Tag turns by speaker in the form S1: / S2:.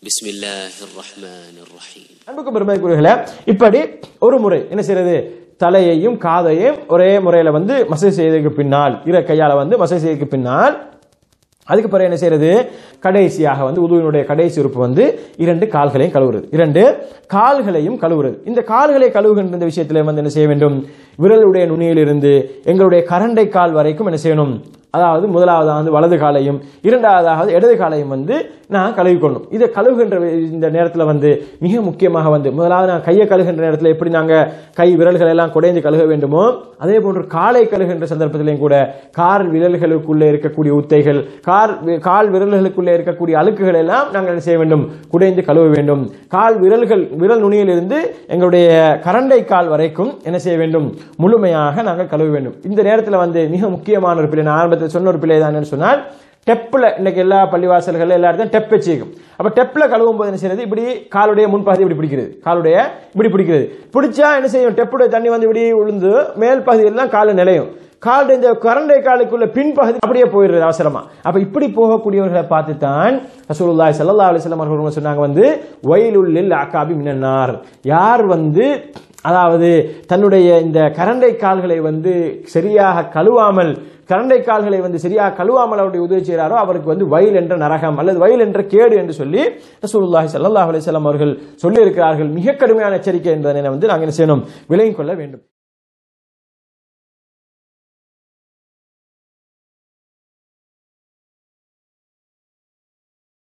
S1: بسم الله الرحمن الرحيم
S2: அன்புக்கும் பெருமைக்குரியர்களே இப்படி ஒரு முறை என்ன செய்யறது தலையையும் காதையும் ஒரே முறையில வந்து மசேஜ் செய்ததுக்கு பின்னால் இற கையால வந்து மசேஜ் செய்ததுக்கு பின்னால் அதுக்கு பிறகு என்ன செய்யறது கடைசியாக வந்து உதுவினுடைய கடைசி உறுப்பு வந்து இரண்டு கால்களையும் கழுவுறது இரண்டு கால்களையும் கழுவுறது இந்த கால்களை கழுவுகின்ற இந்த விஷயத்தில் வந்து என்ன செய்ய வேண்டும் விரலுடைய நுனியிலிருந்து எங்களுடைய கரண்டை கால் வரைக்கும் என்ன செய்யணும் அதாவது முதலாவதாக வந்து வலது காலையும் இரண்டாவதாக இடது காலையும் வந்து நான் கழுவிக்கொள்ளணும் இதை கழுவுகின்ற இந்த நேரத்தில் வந்து மிக முக்கியமாக வந்து முதலாவது நான் கையை கழுகுகின்ற நேரத்தில் எப்படி நாங்கள் கை விரல்கள் எல்லாம் குடைந்து கழுக வேண்டுமோ அதே போன்று காலை கழுகுகின்ற சந்தர்ப்பத்திலையும் கூட கால் விரல்களுக்குள்ளே இருக்கக்கூடிய உத்தைகள் கால் கால் விரல்களுக்குள்ளே இருக்கக்கூடிய அழுக்குகள் எல்லாம் நாங்கள் என்ன செய்ய வேண்டும் குடைந்து கழுவ வேண்டும் கால் விரல்கள் விரல் நுனியிலிருந்து எங்களுடைய கரண்டை கால் வரைக்கும் என்ன செய்ய வேண்டும் முழுமையாக நாங்கள் கழுவ வேண்டும் இந்த நேரத்தில் வந்து மிக முக்கியமான ஒரு பிள்ளை நான் ஆரம்பத்தில் சொன்ன ஒரு பிள்ளை தான் சொன்னால் டெப்பில் இன்னைக்கு எல்லா பள்ளிவாசல்கள் எல்லா இடத்தையும் டெப் வச்சிருக்கும் அப்போ டெப்பில் கழுவும் போது என்ன செய்யறது இப்படி காலுடைய முன்பகுதி இப்படி பிடிக்கிறது காலுடைய இப்படி பிடிக்கிறது பிடிச்சா என்ன செய்யும் டெப்புடைய தண்ணி வந்து இப்படி விழுந்து மேல் பகுதியெல்லாம் காலு நிலையும் கால் இந்த கரண்டை காலுக்குள்ள பின்பகுதி அப்படியே போயிடுறது அவசரமா அப்ப இப்படி போகக்கூடியவர்களை பார்த்து தான் ரசூலுல்லாஹி ஸல்லல்லாஹு அலைஹி வஸல்லம் அவர்கள் சொன்னாங்க வந்து வயலுல்லில் அகாபி மினன்னார் யார் வந்து அதாவது தன்னுடைய இந்த கரண்டை கால்களை வந்து சரியாக கழுவாமல் கரண்டை கால்களை வந்து சரியாக கழுவாமல் அவருடைய உதவி செய்கிறாரோ அவருக்கு வந்து வயல் என்ற நரகம் அல்லது வயல் என்ற கேடு என்று சொல்லி ரசூலுல்லாஹி ஸல்லல்லாஹு அலைஹி வஸல்லம் அவர்கள் சொல்லி இருக்கிறார்கள் மிக கடுமையான எச்சரிக்கை என்பதனை வந்து நாங்கள் என்ன செய்யணும் விலகிக் கொள்ள வேண்டும்